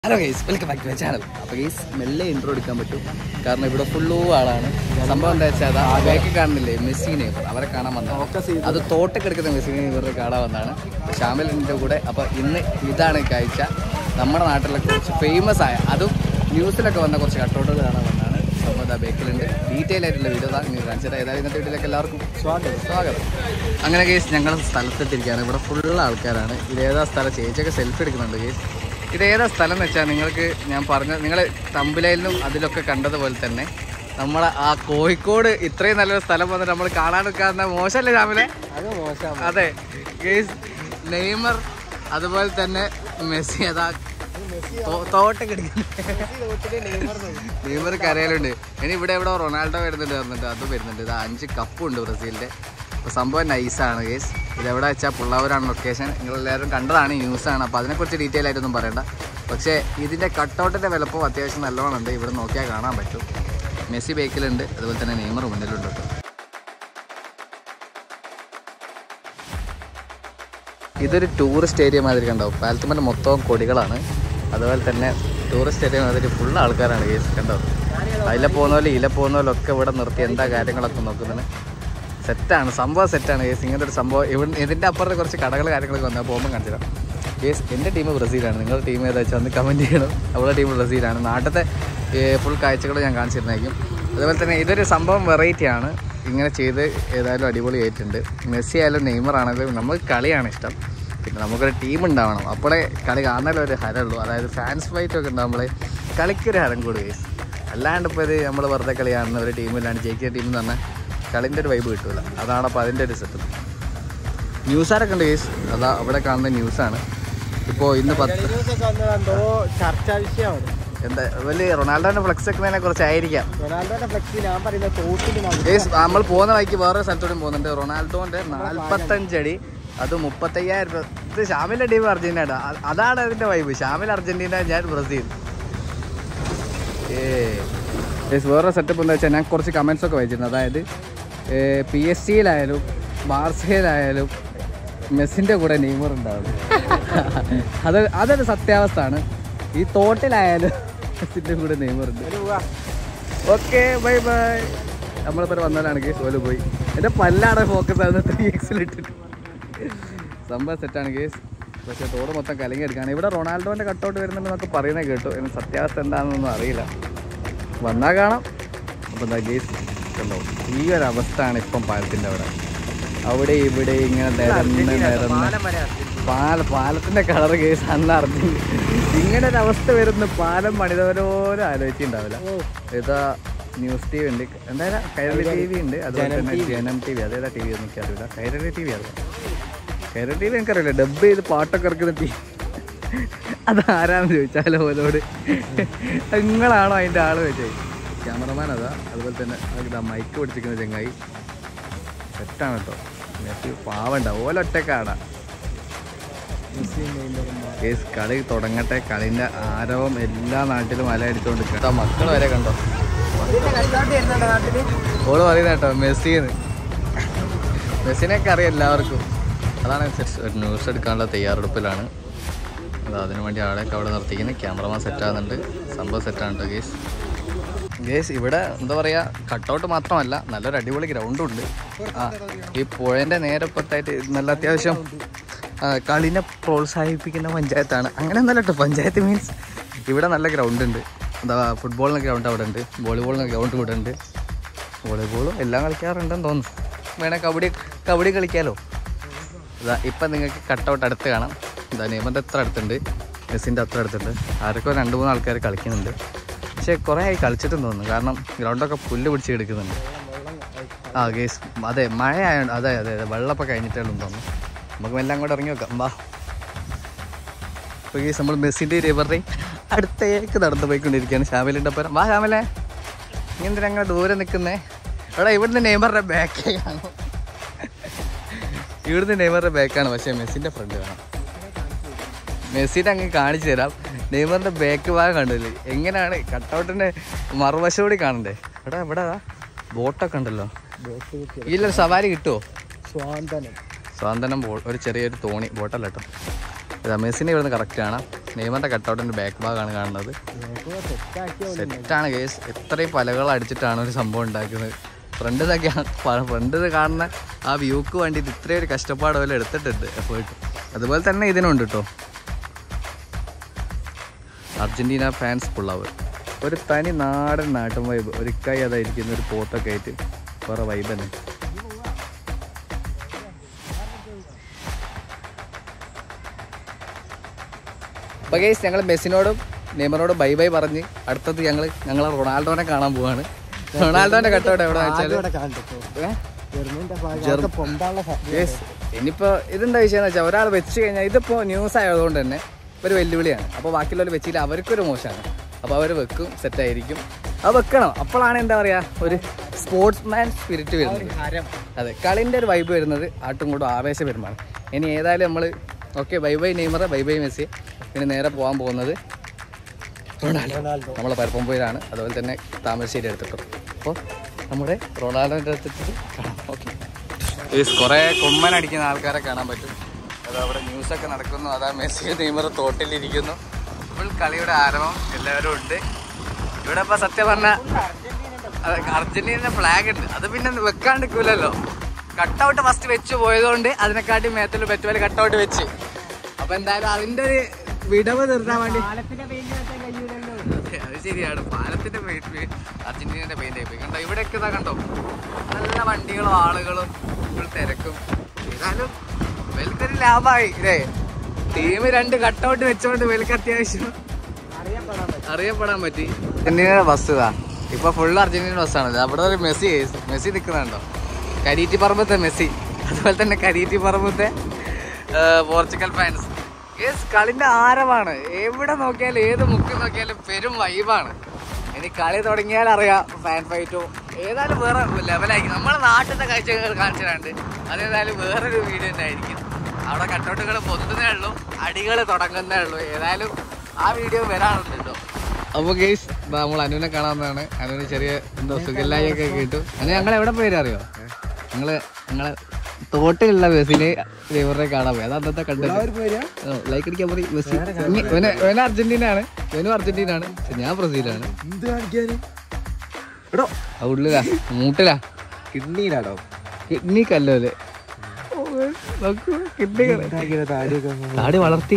Hello guys welcome back to my channel അപ്പോൾ guys മെല്ലെ intro എടുക്കാൻ പറ്റും കാരണം ഇവിടെ ഫുള്ളൂ ആളാണ് സംഭവം എന്താ വെച്ചാൽ അതാ ബാക്കി കാണുന്നില്ലേ മെസ്സി നെയ്മർ അവരെ കാണാൻ വന്നതാണ് അത് തോട്ടൊക്കെ എടുക്കുന്ന മെസ്സി നെയ്മറെ കാണാൻ വന്നതാണ് ഷാമിലിൻ്റെ കൂടെ അപ്പോൾ ഇന്ന് ഇതാണ് കാഴ്ച നമ്മുടെ നാട്ടിലെ കുറച്ച് ഫേമസ് ആയ അതും ന്യൂസിലൊക്കെ വന്ന കുറച്ച് കട്ടൗട്ടുകൾ കാണാൻ വന്നതാണ് സംഭവം ഇതാ ബേക്കിലുണ്ട് ഡീറ്റെയിൽ ആയിട്ടുള്ള വീഡിയോ ഇതാ നിങ്ങൾ കാണിച്ചത് ഏതായാലും ഇന്നത്തെ വീട്ടിലേക്ക് എല്ലാവർക്കും സ്വാഗതം സ്വാഗതം അങ്ങനെ കേസ് ഞങ്ങൾ സ്ഥലത്തെത്തിരിക്കുകയാണ് ഇവിടെ ഫുൾ ആൾക്കാരാണ് ഇതേതാ സ്ഥലം ചേച്ചിയൊക്കെ സെൽഫി എടുക്കുന്നുണ്ട് കേസ് ഇത് ഏതാ സ്ഥലം എന്ന് വെച്ചാൽ നിങ്ങൾക്ക് ഞാൻ പറഞ്ഞ നിങ്ങൾ തമ്പിലയിലും അതിലൊക്കെ കണ്ടതുപോലെ തന്നെ നമ്മളെ ആ കോഴിക്കോട് ഇത്രയും നല്ലൊരു സ്ഥലം വന്നിട്ട് നമ്മൾ കാണാൻ നിൽക്കാവുന്ന മോശമല്ലേ രാവിലെ അത് മോശം അതെ ഗേസ് നെയ്മർ അതുപോലെ തന്നെ മെസ്സി അതാ തോ- തോട്ടൊക്കെ എടുക്കുന്നു നെയ്മർ കരയിലുണ്ട് ഇനി ഇവിടെ ഇവിടെ റൊണാൾഡോ വരുന്നുണ്ട് പറഞ്ഞിട്ട് അത് വരുന്നുണ്ട് ഇത് അഞ്ച് കപ്പും ഉണ്ട് ബ്രസീലിന്റെ അപ്പോൾ സംഭവം നൈസാണ് ഗേസ് ഇതെവിടെ വെച്ചാൽ പുള്ളവരാണ് ലൊക്കേഷൻ നിങ്ങളെല്ലാവരും കണ്ടതാണ് ന്യൂസാണ് അപ്പോൾ അതിനെക്കുറിച്ച് ഡീറ്റെയിൽ ആയിട്ടൊന്നും പറയണ്ട പക്ഷേ ഇതിൻ്റെ കട്ടൗട്ടിൻ്റെ വിലപ്പോൾ അത്യാവശ്യം നല്ലോണം ഉണ്ട് ഇവിടെ നോക്കിയാൽ കാണാൻ പറ്റും മെസ്സി ബേക്കിലുണ്ട് അതുപോലെ തന്നെ നെയ്മർ മുന്നിലുണ്ട് കേട്ടോ ഇതൊരു ടൂറിസ്റ്റ് ഏരിയ മാതിരി കണ്ടാവും പാലത്തുമല മൊത്തം കൊടികളാണ് അതുപോലെ തന്നെ ടൂറിസ്റ്റ് ഏരിയ മാതിരി ഫുൾ ആൾക്കാരാണ് കേസ് കണ്ടോ അതിലെ പോകുന്ന പോലെ ഇല പോകുന്ന പോലെ ഒക്കെ ഇവിടെ നിർത്തി എന്താ കാര്യങ്ങളൊക്കെ നോക്കുന്നത് സെറ്റാണ് സംഭവം സെറ്റാണ് കേസ് ഇങ്ങനത്തെ ഒരു സംഭവം ഇവിടെ ഇതിൻ്റെ അപ്പുറത്ത് കുറച്ച് കടകൾ കാര്യങ്ങളൊക്കെ വന്നാൽ പോകുമ്പോൾ കാണിച്ചിടാം കേസ് എൻ്റെ ടീം ബ്രസീലാണ് നിങ്ങളുടെ ടീം ഏതാ വെച്ചാൽ ഒന്ന് കമൻറ്റ് ചെയ്യണം അവളുടെ ടീം ബ്രസീലാണ് നാട്ടിലത്തെ ഫുൾ കാഴ്ചകൾ ഞാൻ കാണിച്ചിരുന്നായിരിക്കും അതുപോലെ തന്നെ ഇതൊരു സംഭവം വെറൈറ്റി ആണ് ഇങ്ങനെ ചെയ്ത് ഏതായാലും അടിപൊളിയായിട്ടുണ്ട് മെസ്സി ആയാലും നെയ്മർ ആണെങ്കിലും നമുക്ക് കളിയാണ് ഇഷ്ടം പിന്നെ നമുക്കൊരു ടീം ഉണ്ടാവണം അപ്പോഴേ കളി കാണാനും ഒരു ഹരമുള്ളൂ അതായത് ഫാൻസ് ഫൈറ്റ് ഒക്കെ ഉണ്ടാകുമ്പോഴേ കളിക്കൊരു ഹരം കൂടി കേസ് അല്ലാണ്ട് ഇപ്പോൾ ഇത് നമ്മൾ വെറുതെ കളി കാണുന്ന ഒരു ടീമില്ലാണ്ട് ജയിക്കുന്ന ടീം എന്ന് പറഞ്ഞാൽ കളിൻ്റെ ഒരു വൈബ് കിട്ടില്ല അതാണ് അപ്പോൾ അതിൻ്റെ ഒരു സെറ്റപ്പ് ന്യൂസാരൊക്കെ ഉണ്ട് കേസ് അതാ അവിടെ കാണുന്ന ന്യൂസാണ് ഇപ്പോൾ ഇന്ന് പത്ത് ദിവസമൊക്കെ വന്നത് എന്തോ ചർച്ചാ വിഷയമാണ് എന്താ വലിയ റൊണാൾഡോൻ്റെ ഫ്ലെക്സ് വെക്കുന്നതിനെ കുറിച്ചായിരിക്കാം റൊണാൾഡോന്റെ ഫ്ലെക്സി ഞാൻ പറയുന്ന തോട്ടിൽ ഗേസ് നമ്മൾ പോകുന്ന വഴിക്ക് വേറെ സ്ഥലത്തോടും പോകുന്നുണ്ട് റൊണാൾഡോന്റെ നാല്പത്തഞ്ചടി അത് മുപ്പത്തയ്യായിരം രൂപ ഇത് ഷാമിലെ ടീം അർജന്റീന അതാണ് അതിന്റെ വൈബ് ഷാമിൽ അർജന്റീന ഞാൻ ബ്രസീൽ ഏ ഗേസ് വേറെ സെറ്റപ്പ് എന്താ വെച്ചാൽ ഞാൻ കുറച്ച് കമൻസ് ഒക്കെ വായിച്ചിരുന്നു അതായത് പി എസ് സിയിലായാലും ബാർസയിലായാലും മെസ്സിൻ്റെ കൂടെ നെയ്മർ ഉണ്ടാവും അത് അതൊരു സത്യാവസ്ഥയാണ് ഈ തോട്ടിലായാലും മെസ്സിൻ്റെ കൂടെ നെയ്മർ ഉണ്ട് ഓക്കെ ബൈ ബൈ നമ്മളിപ്പോൾ വന്നാലാണ് കേസ് ഓല് പോയി എൻ്റെ പല്ലാണ് ഫോക്കസ് ആകുന്നത് ത്രീ എക്സിലിട്ടിട്ട് സംഭവം സെറ്റാണ് കേസ് പക്ഷേ തോട് മൊത്തം കലങ്ങി എടുക്കുകയാണ് ഇവിടെ റൊണാൾഡോൻ്റെ കട്ടൗട്ട് വരുന്നുണ്ടെന്നൊക്കെ പറയുന്നത് കേട്ടു എന്ന് സത്യാവസ്ഥ എന്താണെന്നൊന്നും അറിയില്ല വന്നാൽ കാണാം അപ്പോൾ എന്താ കേസ് കണ്ടോ ഈ ഒരു അവസ്ഥയാണ് ഇപ്പം പാലത്തിൻ്റെ അവിടെ അവിടെ ഇവിടെ ഇങ്ങനെ നിരന്ന് നിരന്ന് പാല പാലത്തിന്റെ കളർ കേസ് അന്ന് അറിഞ്ഞു ഇങ്ങനെ ഒരു അവസ്ഥ വരുന്ന പാലം പണിതവരോരും ആലോചിച്ചിട്ടുണ്ടാവില്ല ഇതാ ന്യൂസ് ടി വി ഉണ്ട് എന്തായാലും കൈരളി ടി വി ഉണ്ട് അതുപോലെ തന്നെ ജനം ടി വി അതേതാ ടി വി ഒന്നും എനിക്കറിയില്ല കൈരളി ടി വി അറിയാം കൈരളി ടി വി എനിക്കറിയില്ല ഡബ് ചെയ്ത് പാട്ടൊക്കെ ഇറക്കുന്ന ടി അതാരാന്ന് ചോദിച്ചാലോ ഓലോട് നിങ്ങളാണോ അതിൻ്റെ ആള് വെച്ചത് ക്യാമറമാൻ അതാ അതുപോലെ തന്നെ ഇതാ മൈക്ക് പിടിച്ചിരിക്കുന്ന ചെങ്ങായി സെറ്റാണ് കേട്ടോ മെസ്സി പാവണ്ട ഓലൊറ്റക്കാടാ കേസ് കളി തുടങ്ങട്ടെ കളിന്റെ ആരവം എല്ലാ നാട്ടിലും അലയടിച്ചോണ്ട് കേട്ടോ മക്കൾ വരെ കണ്ടോ ഓള് പറയുന്ന കേട്ടോ മെസ്സിന്ന് മെസ്സിനെയൊക്കെ അറിയാം എല്ലാവർക്കും അതാണ് ഒരു ന്യൂസ് എടുക്കാനുള്ള തയ്യാറെടുപ്പിലാണ് അത് അതിനു വേണ്ടി ആളെയൊക്കെ അവിടെ നിർത്തിക്കുന്നത് ക്യാമറമാൻ സെറ്റ് ആകുന്നുണ്ട് സംഭവം സെറ്റാണ് കേട്ടോ ഗേസ് ഗേസ് ഇവിടെ എന്താ പറയുക കട്ടൗട്ട് മാത്രമല്ല നല്ലൊരു അടിപൊളി ഗ്രൗണ്ടും ഉണ്ട് ആ ഈ പുഴേൻ്റെ നേരപ്പത്തായിട്ട് നല്ല അത്യാവശ്യം ആ, കളിനെ പ്രോത്സാഹിപ്പിക്കുന്ന പഞ്ചായത്താണ് അങ്ങനെ ഒന്നല്ല കേട്ടോ പഞ്ചായത്ത് മീൻസ് ഇവിടെ നല്ല ഗ്രൗണ്ട് ഉണ്ട് എന്താ ഫുട്ബോളിന് ഗ്രൗണ്ട് അവിടെ ഉണ്ട് വോളിബോളിന് ഗ്രൗണ്ട് ഇവിടെ ഉണ്ട് വോളിബോളും എല്ലാം കളിക്കാറുണ്ടെന്ന് തോന്നുന്നു വേണേൽ കബഡി കബഡി കളിക്കാമല്ലോ ഇതാ ഇപ്പം നിങ്ങൾക്ക് കട്ടൗട്ട് അടുത്ത് കാണാം ഇതാ നിയമത്തെ എത്ര അടുത്തുണ്ട് മെസ്സിൻ്റെ അത്ര അടുത്തുണ്ട് ആരൊക്കെ രണ്ട് മൂന്ന് ആൾക്കാർ കളിക്കുന്നുണ്ട് പക്ഷേ കുറേ ആയി കളിച്ചിട്ടും തോന്നുന്നു കാരണം ഗ്രൗണ്ടൊക്കെ പുല്ല് പിടിച്ച് എടുക്കുന്നുണ്ട് ആ ഗേസ് അതെ മഴ ആയതുകൊണ്ട് അതെ അതെ അതെ വെള്ളമൊക്കെ കഴിഞ്ഞിട്ടുള്ളൂ തോന്നുന്നു നമുക്ക് എല്ലാം കൂടെ ഇറങ്ങി വെക്കാം വാ ഇപ്പോൾ ഗേസ് നമ്മൾ മെസ്സിൻ്റെ റിവറിൻ്റെ അടുത്തേക്ക് നടന്നു പോയിക്കൊണ്ടിരിക്കുകയാണ് ഷാമിലിൻ്റെ ഒപ്പം വാ ഷാമിലെ ഇങ്ങനെ അങ്ങനെ ദൂരെ നിൽക്കുന്നേ എടാ ഇവിടുന്ന് നെയ്മറുടെ ബാക്കേ കാണും ഇവിടുന്ന് നെയ്മറുടെ ബാക്കാണ് പക്ഷേ മെസ്സിൻ്റെ ഫ്രണ്ട് കാണാം മെസ്സിനെ അങ്ങ് കാണിച്ചു തരാം നെയ്മറിന്റെ ബാക്ക് ഭാഗം കണ്ടില്ലേ എങ്ങനെയാണ് കട്ടൗട്ടിന്റെ മറുവശം കൂടി കാണണ്ടേ എടാ ഇവിടെ ബോട്ടൊക്കെ ഉണ്ടല്ലോ ഇല്ല സവാരി കിട്ടുമോ സ്വാന്തനം സ്വാതന്ത്ര്യം ബോ ഒരു ചെറിയൊരു തോണി ബോട്ടല്ല കേട്ടോ ഇത് മെസ്സിനെ ഇവിടുന്ന് കറക്റ്റ് കാണാം നെയ്മറിന്റെ കട്ടൗട്ടിന്റെ ബാക്ക് ഭാഗമാണ് കാണുന്നത് സെറ്റാക്കിയ സെറ്റാണ് കേസ് എത്രയും പലകൾ അടിച്ചിട്ടാണ് ഒരു സംഭവം ഉണ്ടാക്കുന്നത് ഫ്രണ്ട് ഫ്രണ്ട് കാണുന്ന ആ വ്യൂക്ക് വേണ്ടിയിട്ട് ഇത്രയും ഒരു കഷ്ടപ്പാട് പോലെ എടുത്തിട്ടുണ്ട് എഫേർട്ട് അതുപോലെ തന്നെ ഇതിനുണ്ട് കേട്ടോ അർജന്റീന ഫാൻസ് പുള്ളവർ ഒരു തനി നാടൻ നാട്ടും വൈബ് ഒരു കൈ അതായിരിക്കുന്ന ഒരു പോത്തൊക്കെ ആയിട്ട് വേറെ വൈബ് തന്നെ അപ്പോൾ ഗൈസ് ഞങ്ങൾ മെസ്സിനോടും നെയ്മറോടും ബൈ ബൈ പറഞ്ഞ് അടുത്തത് ഞങ്ങൾ ഞങ്ങൾ റൊണാൾഡോനെ കാണാൻ പോവാണ് റൊണാൾഡോന്റെ കട്ടൗട്ട് എവിടെ വെച്ചാൽ ഇവിടെ കണ്ടിട്ടോ ജർമ്മനിന്റെ ഭാഗത്ത് പൊന്താനുള്ള സാധ്യത യെസ് ഇനിയിപ്പോ ഇതെന്താ വിഷയം എന്ന് വെച്ചാൽ ഒരാൾ വെച്ച് കഴിഞ്ഞാൽ ഇതിപ്പോ ന്യൂസ് ആയതുകൊണ്ട് തന്നെ ഒരു വെല്ലുവിളിയാണ് അപ്പോൾ ബാക്കിയുള്ളവർ വെച്ചില്ല അവർക്കൊരു മോശമാണ് അപ്പോൾ അവർ വെക്കും സെറ്റ് ആയിരിക്കും അത് വെക്കണം അപ്പോഴാണ് എന്താ പറയാ ഒരു സ്പോർട്സ് മാൻ സ്പിരിറ്റ് വരുന്നത് ഹരം അതെ കളിൻ്റെ ഒരു വൈബ് വരുന്നത് ആട്ടും കൂടെ ആവേശം വരുമാണ് ഇനി ഏതായാലും നമ്മൾ okay bye bye Neymar bye bye Messi പിന്നെ നേരെ പോകാൻ പോകുന്നത് റൊണാൾഡോ റൊണാൾഡോ നമ്മളെ പരപ്പമ്പൂരിലാണ് അതുപോലെ തന്നെ താമരശ്ശേരി എടുത്തിട്ടും അപ്പോൾ നമ്മുടെ റൊണാൾഡോൻ്റെ അടുത്തിട്ട് കാണാം ഓക്കെ കുറേ കൊമ്മൻ അടിക്കുന്ന ആൾക്കാരെ കാണാൻ പറ്റും അത് അവിടെ ന്യൂസൊക്കെ നടക്കുന്നു അതാ മെസ്സി നെയ്മർ തോട്ടിലിരിക്കുന്നു ഫുൾ കളിയുടെ ആരവം എല്ലാവരും ഉണ്ട് ഇവിടെ ഇപ്പോൾ സത്യം പറഞ്ഞാൽ അർജന്റീന ഫ്ലാഗ് ഉണ്ട് അത് പിന്നെ വെക്കാണ്ടിരിക്കൂലല്ലോ കട്ടൗട്ട് ഫസ്റ്റ് വെച്ച് പോയതുകൊണ്ട് അതിനെക്കാട്ടി മേത്തിൽ പറ്റുപോലെ കട്ടൗട്ട് വെച്ച് അപ്പൊ എന്തായാലും അതിന്റെ ഒരു വിടവ് തീർത്താൻ വേണ്ടി പാലത്തിന്റെ പെയിന്റ് കഴിയൂലല്ലോ അതെ, അത് ശരിയാണ് പാലത്തിന്റെ പെയിന്റ് അർജന്റീനയുടെ പെയിന്റ് ആയി പോയി കണ്ടോ ഇവിടെയൊക്കെ ഇതാ കണ്ടോ നല്ല വണ്ടികളും ആളുകളും ഫുൾ തിരക്കും ഏതായാലും വെൽക്കൊരു ലാഭമായി ഇല്ലേ ടീം രണ്ട് കട്ടൗട്ട് വെച്ചോണ്ട് വെൽക്ക് അത്യാവശ്യം അറിയപ്പെടാൻ പറ്റും അറിയപ്പെടാൻ പറ്റി അർജന്റീനയുടെ ബസ് ഇതാ ഇപ്പൊ ഫുൾ അർജന്റീന ബസ്സാണ് അവിടെ ഒരു മെസ്സി മെസ്സി നിൽക്കുന്നുണ്ടോ കരീറ്റി പറമ്പത്തെ മെസ്സി അതുപോലെ തന്നെ കരീറ്റി പറമ്പത്തെ ആ, പോർച്ചുഗൽ ഫാൻസ് യെസ് കളിന്റെ ആരവാണ് എവിടെ നോക്കിയാലും ഏത് മുക്കിൽ നോക്കിയാലും പെരും വൈബാണ് ഇനി കളി തുടങ്ങിയാൽ അറിയാം ഫാൻ ഫൈറ്റോ ഏതായാലും വേറെ ലെവലായി നമ്മുടെ നാട്ടിലത്തെ കാഴ്ചകൾ കാണിച്ചിട്ടുണ്ട് അതേതായാലും വേറൊരു വീഡിയോ തന്നെ ആയിരിക്കും അവിടെ കട്ടൗട്ടുകൾ പൊതുന്നേ ഉള്ളൂ അടികൾ തുടങ്ങുന്നേ ഉള്ളൂ ഏതായാലും ആ വീഡിയോ വരാനുണ്ട് കേട്ടോ അപ്പൊ ഗെയ്സ് നമ്മൾ അനുവിനെ കാണാവുന്നതാണ് അനുവിന് ചെറിയ എന്തോ സുഖല്ലായൊക്കെ കിട്ടും അനു ഞങ്ങൾ എവിടെ പോയി അറിയോ ഞങ്ങള് ഞങ്ങളെ തോട്ടിലുള്ള ബസ്സിന് ഇവരുടെ കാണാൻ പോയി അത് അന്നത്തെ കണ്ടത് ലൈക്ക് അടിക്കാൻ പറയും മെസ്സി ഇനി ഇവന് ഇവന് അർജന്റീന ആണ് ഇവനും അർജന്റീന ആണ് പക്ഷെ ഞാൻ ബ്രസീലാണ് എന്ത് കാണിക്കാന് എടോ ആ ഉള്ളിലാ മൂട്ടിലാ കിഡ്നിയിലാടോ കിഡ്നി കല്ലോല് കിഡ്നി താടി വളർത്തി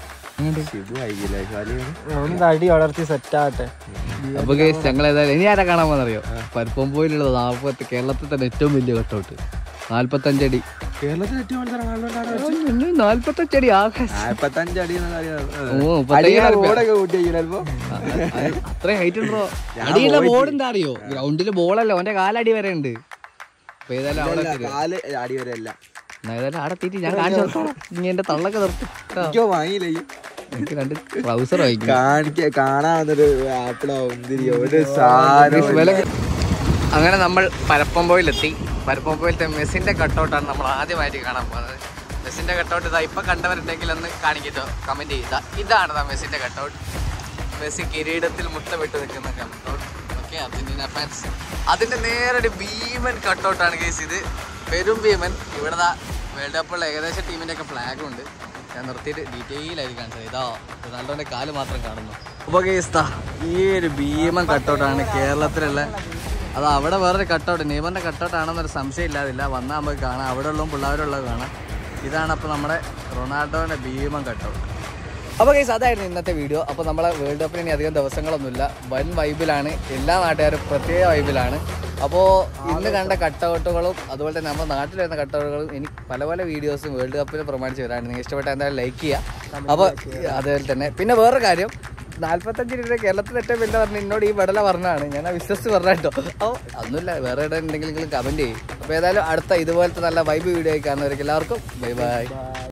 ഒന്ന് തടി വളർത്തി സെറ്റ് ആവട്ടെ അപ്പൊ ഗൈസ് ഞങ്ങൾ ഏതായാലും ഇനി ആരാ കാണാൻ പോകുന്നറിയോ പരുപ്പമ്പോയിലുള്ളത് നാൽപ്പത്തി കേരളത്തിൽ തന്നെ ഏറ്റവും വലിയ കട്ടൗട്ട് നാല്പത്തഞ്ചടി കേരളത്തിൽ ഏറ്റവും വലിയ നാല്പത്തഞ്ചടി ആകാശം നാൽപ്പത്തഞ്ച് അടി ഓ, മുപ്പത്തയ്യായിരം രൂപ. അത്രയും ഹൈറ്റ് ഉണ്ടോ അടിയുള്ള ബോർഡ് എന്താ അറിയോ ഗ്രൗണ്ടില് ബോളല്ല ഓന്റെ കാലടി വരെ ഉണ്ട് അപ്പൊ ഏതായാലും അവിടെ എത്തില്ല. കാല് അടി വരെ അല്ല എന്നാ ഏതായാലും അവിടെ എത്തിയിട്ട് ഞാൻ കാണിച്ചു നിർത്താം ഇനി എന്റെ തള്ളൊക്കെ നിർത്തി എനിക്കോ വാങ്ങിയില്ല ഈ എനിക്ക് രണ്ട് ട്രൗസർ വാങ്ങിക്കും കാണിക്ക കാണാവുന്നൊരു ആപ്പിളോ മുന്തിരി ഒരു സാധനം വില അങ്ങനെ നമ്മൾ പരപ്പമ്പോയിലെത്തി പരപ്പമ്പോയിലത്തെ മെസ്സിന്റെ കട്ടൗട്ടാണ് നമ്മൾ ആദ്യമായിട്ട് കാണാൻ പോകുന്നത് മെസ്സിന്റെ കട്ടൗട്ട് ഇതാ ഇപ്പൊ കണ്ടവരുണ്ടെങ്കിൽ ഒന്ന് കാണിക്കട്ടോ കമന്റ് ചെയ്യുക ഇതാണ് ദാ മെസ്സിന്റെ കട്ടൗട്ട് മെസ്സി കിരീടത്തിൽ മുത്തമിട്ട് നിൽക്കുന്ന കട്ടൗട്ട് ഓക്കെ അർജന്റീന ഫാൻസ് അതിന്റെ നേരൊരു ഭീമൻ കട്ടൗട്ടാണ് കേസ് ഇത് പെരും ഭീമൻ ഇവിടെ ദാ വേൾഡ് കപ്പുള്ള ഏകദേശം ടീമിന്റെ ഒക്കെ ഫ്ലാഗും ഉണ്ട് ഞാൻ നിർത്തിയിട്ട് ഡീറ്റെയിൽ ആയി കാണിച്ചത് ഇതാ റൊണാൾഡോന്റെ കാല് മാത്രം കാണുന്നു അപ്പോൾ കേസ് ദാ ഈ ഒരു ഭീമൻ കട്ടൗട്ടാണ് കേരളത്തിലുള്ള അത് അവിടെ വേറൊരു കട്ടൗട്ട് നെയ്മറിന്റെ കട്ടൗട്ട് ആണെന്നൊരു സംശയം ഇല്ലാതില്ല വന്നാൽ നമുക്ക് കാണാം അവിടെ ഉള്ളതും പിള്ളേരുള്ളത് കാണാം ഇതാണ് അപ്പോൾ നമ്മുടെ റൊണാൾഡോന്റെ ഭീമൻ കട്ടൗട്ട് അപ്പോൾ കേസ് അതായിരുന്നു ഇന്നത്തെ വീഡിയോ അപ്പോൾ നമ്മളെ വേൾഡ് കപ്പിന് ഇനി അധികം ദിവസങ്ങളൊന്നുമില്ല വൻ വൈബിലാണ് എല്ലാ നാട്ടുകാരും പ്രത്യേക വൈബിലാണ് അപ്പോൾ ഇന്ന് കണ്ട കട്ടൗട്ടുകളും അതുപോലെ തന്നെ നമ്മുടെ നാട്ടിൽ വരുന്ന കട്ടൗട്ടുകളും ഇനി പല പല വീഡിയോസും വേൾഡ് കപ്പിൽ പ്രമാണിച്ച് വരാണ് നിങ്ങൾക്ക് ഇഷ്ടപ്പെട്ട എന്തായാലും ലൈക്ക് ചെയ്യുക അപ്പോൾ അതുപോലെ തന്നെ പിന്നെ വേറൊരു കാര്യം നാല്പത്തഞ്ച് രൂപ കേരളത്തിൽ ഏറ്റവും വലിയ പറഞ്ഞ എന്നോട് ഈ വെടല പറഞ്ഞാണ് ഞാൻ ആ വിശ്വസിച്ച് പറഞ്ഞ കേട്ടോ അപ്പോൾ ഒന്നുമില്ല വേറെ എവിടെ ഉണ്ടെങ്കിൽ നിങ്ങൾ കമൻറ്റ് ചെയ്യും അപ്പോൾ ഏതായാലും അടുത്ത ഇതുപോലത്തെ നല്ല വൈബ് വീഡിയോ കാണുന്നവർക്ക് എല്ലാവർക്കും ബൈ ബൈ